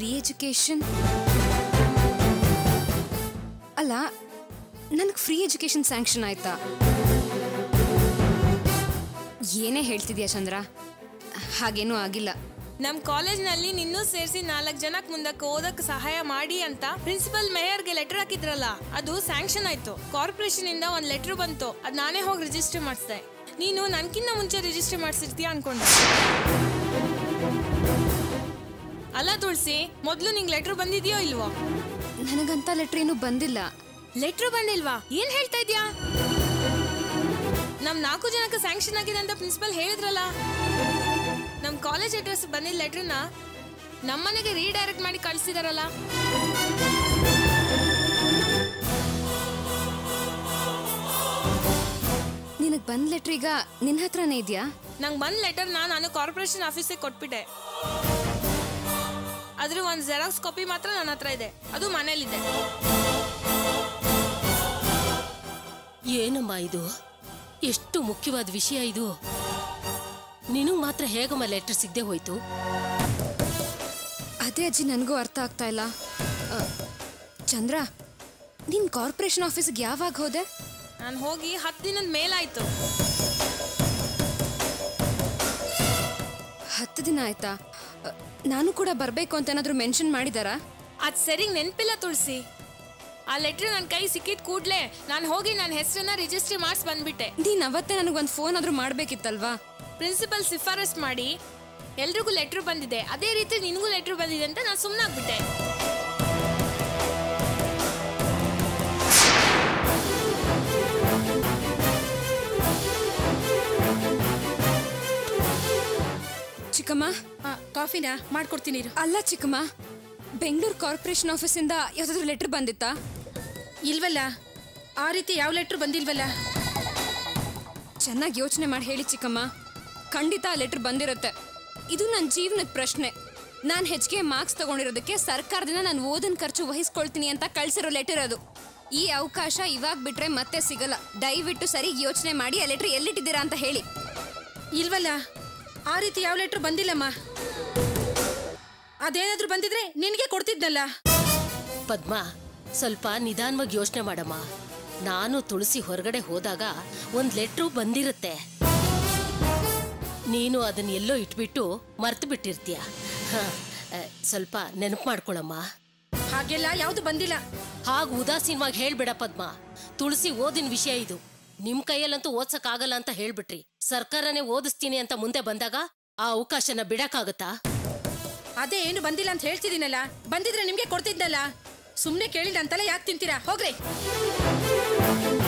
Free education ಅಲ್ಲ ನನಗೆ free education sanction ಆಯ್ತಾ ಏನೇ ಹೇಳ್ತಿದ್ಯಾ ಚಂದ್ರ ಹಾಗೇನೂ ಆಗಿಲ್ಲ ನಮ್ ಕಾಲೇಜ್ನಲ್ಲಿ ನಿನ್ನೂ ಸೇರಿಸಿ ನಾಲ್ಕು ಜನಕ್ಕೆ ಮುಂದಕ್ಕೆ ಓದಕ್ ಸಹಾಯ ಮಾಡಿ ಅಂತ ಪ್ರಿನ್ಸಿಪಲ್ ಮೇಯರ್ಗೆ ಲೆಟರ್ ಹಾಕಿದ್ರಲ್ಲ ಅದು ಸ್ಯಾಂಕ್ಷನ್ ಆಯ್ತು ಕಾರ್ಪೊರೇಷನ್ ಇಂದ ಒಂದ್ ಲೆಟರ್ ಬಂತು ಅದ್ ನಾನೇ ಹೋಗಿ ರಿಜಿಸ್ಟರ್ ಮಾಡಿಸ್ದೆ ನೀನು ನನ್ಕಿಂತ ಮುಂಚೆ ರಿಜಿಸ್ಟರ್ ಮಾಡಿಸಿರ್ತೀಯ ಅನ್ಕೊಂಡೆ ಅಲ್ಲ ತುಳಸಿ ಮೊದ್ಲು ನಿಂಗೆ ಲೆಟರ್ ಬಂದಿದ್ಯೋ ಇಲ್ವೋ ನನಗಂತ ಲೆಟ್ರ್ ಏನೂ ಬಂದಿಲ್ಲ ಲೆಟ್ರ್ ಬಂದಿಲ್ವಾ ಏನ್ ಹೇಳ್ತಾ ಇದ್ಯಾ ನಮ್ ನಾಲ್ಕು ಜನಕ್ಕೆ ಸ್ಯಾಂಕ್ಷನ್ ಆಗಿದೆ ಅಂತ ಪ್ರಿನ್ಸಿಪಲ್ ಹೇಳಿದ್ರಲ್ಲ ನಮ್ ಕಾಲೇಜ್ ಅಡ್ರೆಸ್ ಬಂದಿದ್ದ ಲೆಟ್ರನ್ನ ನಮ್ಮನೆಗೆ ರೀಡೈರೆಕ್ಟ್ ಮಾಡಿ ಕಳಿಸಿದಾರಲ್ಲ ನಿನಗೆ ಬಂದ ಲೆಟ್ರ್ ಈಗ ನಿನ್ನ ಹತ್ರನೇ ಇದೆಯಾ ನಂಗೆ ಬಂದ್ ಲೆಟರ್ನ ನಾನು ಕಾರ್ಪೊರೇಷನ್ ಆಫೀಸಿಗೆ ಕೊಟ್ಬಿಟ್ಟೆ ಅದ್ರ ಒಂದು ಜೆರಾಕ್ಸ್ ಕಾಪಿ ಮಾತ್ರ ನನ್ನ ಹತ್ರ ಇದೆ ಅದು ಮನೇಲಿದೆ ಏನಮ್ಮ ಇದು ಎಷ್ಟು ಮುಖ್ಯವಾದ ವಿಷಯ ಇದು ನಿನಗ್ ಮಾತ್ರ ಹೇಗಮ್ಮ ಲೆಟರ್ ಸಿಗದೆ ಹೋಯ್ತು ಅದೇ ಅಜ್ಜಿ ನನಗೂ ಅರ್ಥ ಆಗ್ತಾ ಇಲ್ಲ ಆ, ಚಂದ್ರ ನೀನು ಕಾರ್ಪೊರೇಷನ್ ಆಫೀಸಿಗೆ ಯಾವಾಗ ಹೋದೆ ನಾನು ಹೋಗಿ ಹತ್ತು ದಿನದ ಮೇಲಾಯ್ತು ಹತ್ತು ದಿನ ಆಯ್ತಾ ಆ, ನಾನು ಕೂಡ ಬರಬೇಕು ಅಂತ ಏನಾದರೂ ಮೆನ್ಷನ್ ಮಾಡಿದಾರಾ ಅದ್ ಸರಿ ನೆನ್ಪಿಲ್ಲ ತುಳಸಿ ಆ ಲೆಟ್ರ್ ನನ್ನ ಕೈ ಸಿಕ್ಕಿದ ಕೂಡ್ಲೆ ನಾನು ಹೋಗಿ ನನ್ನ ಹೆಸರನ್ನ ರಿಜಿಸ್ಟ್ರಿ ಮಾಡಿಸಿ ಬಂದ್ಬಿಟ್ಟೆ ನೀನು ಅವತ್ತೇ ನನಗೊಂದು ಫೋನ್ ಆದರೂ ಮಾಡಬೇಕಿತ್ತಲ್ವಾ ಪ್ರಿನ್ಸಿಪಲ್ ಶಿಫಾರಸ್ ಮಾಡಿ ಎಲ್ರಿಗೂ ಲೆಟ್ರ್ ಬಂದಿದೆ ಅದೇ ರೀತಿ ನಿನಗೂ ಲೆಟ್ರ್ ಬಂದಿದೆ ಅಂತ ನಾನು ಸುಮ್ಮನಾಗ್ಬಿಟ್ಟೆ ಚಿಕ್ಕಮ್ಮ ಕಾಫಿನಾ ಮಾಡ್ಕೊಡ್ತೀನಿ ಇರು. ಅಲ್ಲ ಚಿಕ್ಕಮ್ಮ ಬೆಂಗಳೂರು ಕಾರ್ಪೊರೇಷನ್ ಆಫೀಸಿಂದ ಯಾವುದಾದ್ರೂ ಲೆಟರ್ ಬಂದಿತ್ತಾ ಇಲ್ವಲ್ಲ ಆ ರೀತಿ ಯಾವ ಲೆಟ್ರ್ ಬಂದಿಲ್ವಲ್ಲ ಚೆನ್ನಾಗಿ ಯೋಚನೆ ಮಾಡಿ ಹೇಳಿ ಚಿಕ್ಕಮ್ಮ ಖಂಡಿತ ಆ ಲೆಟರ್ ಬಂದಿರುತ್ತೆ ಇದು ನನ್ನ ಜೀವನದ ಪ್ರಶ್ನೆ ನಾನು ಹೆಚ್ಚಿಗೆ ಮಾರ್ಕ್ಸ್ ತಗೊಂಡಿರೋದಕ್ಕೆ ಸರ್ಕಾರದಿಂದ ನಾನು ಓದನ್ ಖರ್ಚು ವಹಿಸ್ಕೊಳ್ತೀನಿ ಅಂತ ಕಳ್ಸಿರೋ ಲೆಟರ್ ಅದು ಈ ಅವಕಾಶ ಇವಾಗ ಬಿಟ್ರೆ ಮತ್ತೆ ಸಿಗಲ್ಲ ದಯವಿಟ್ಟು ಸರಿ ಯೋಚನೆ ಮಾಡಿ ಆ ಲೆಟರ್ ಎಲ್ಲಿಟ್ಟಿದ್ದೀರಾ ಅಂತ ಹೇಳಿ ಇಲ್ವಲ್ಲ ಆ ರೀತಿ ಯಾವ ಲೆಟ್ರ್ ಬಂದಿಲ್ಲಮ್ಮ ಅದೇನಾದ್ರೂ ಬಂದಿದ್ರೆ ನಿನಗೆ ಕೊಡ್ತಿದ್ನಲ್ಲ ಪದ್ಮ ಸ್ವಲ್ಪ ನಿಧಾನವಾಗಿ ಯೋಚನೆ ಮಾಡಮ್ಮ ನಾನು ತುಳಸಿ ಹೊರಗಡೆ ಹೋದಾಗ ಒಂದ್ ಲೆಟ್ರು ಬಂದಿರುತ್ತೆ ನೀನು ಅದನ್ನ ಎಲ್ಲೋ ಇಟ್ಬಿಟ್ಟು ಮರ್ತು ಬಿಟ್ಟಿರ್ತೀಯ ಹ, ಆ, ಸ್ವಲ್ಪ ನೆನಪು ಮಾಡ್ಕೊಳಮ್ಮ ಹಾಗೆಲ್ಲ ಯಾವುದು ಬಂದಿಲ್ಲ ಹಾಗ ಉದಾಸೀನವಾಗಿ ಹೇಳ್ಬೇಡ ಪದ್ಮ ತುಳಸಿ ಓದಿನ ವಿಷಯ ಇದು ನಿಮ್ ಕೈಯಲ್ಲಂತೂ ಓದ್ಸಕ್ ಆಗಲ್ಲ ಅಂತ ಹೇಳ್ಬಿಟ್ರಿ ಸರ್ಕಾರನೇ ಓದಿಸ್ತೀನಿ ಅಂತ ಮುಂದೆ ಬಂದಾಗ ಆ ಅವಕಾಶನ ಬಿಡಕ್ಕಾಗತ್ತಾ ಅದೇ ಏನು ಬಂದಿಲ್ಲ ಅಂತ ಹೇಳ್ತಿದ್ದೀನಲ್ಲ ಬಂದಿದ್ರೆ ನಿಮ್ಗೆ ಕೊಡ್ತಿದ್ನಲ್ಲ ಸುಮ್ಮನೆ ಕೇಳಿಲ್ಲ ಅಂತಲೇ ಯಾಕೆ ತಿಂತೀರಾ ಹೋಗ್ರಿ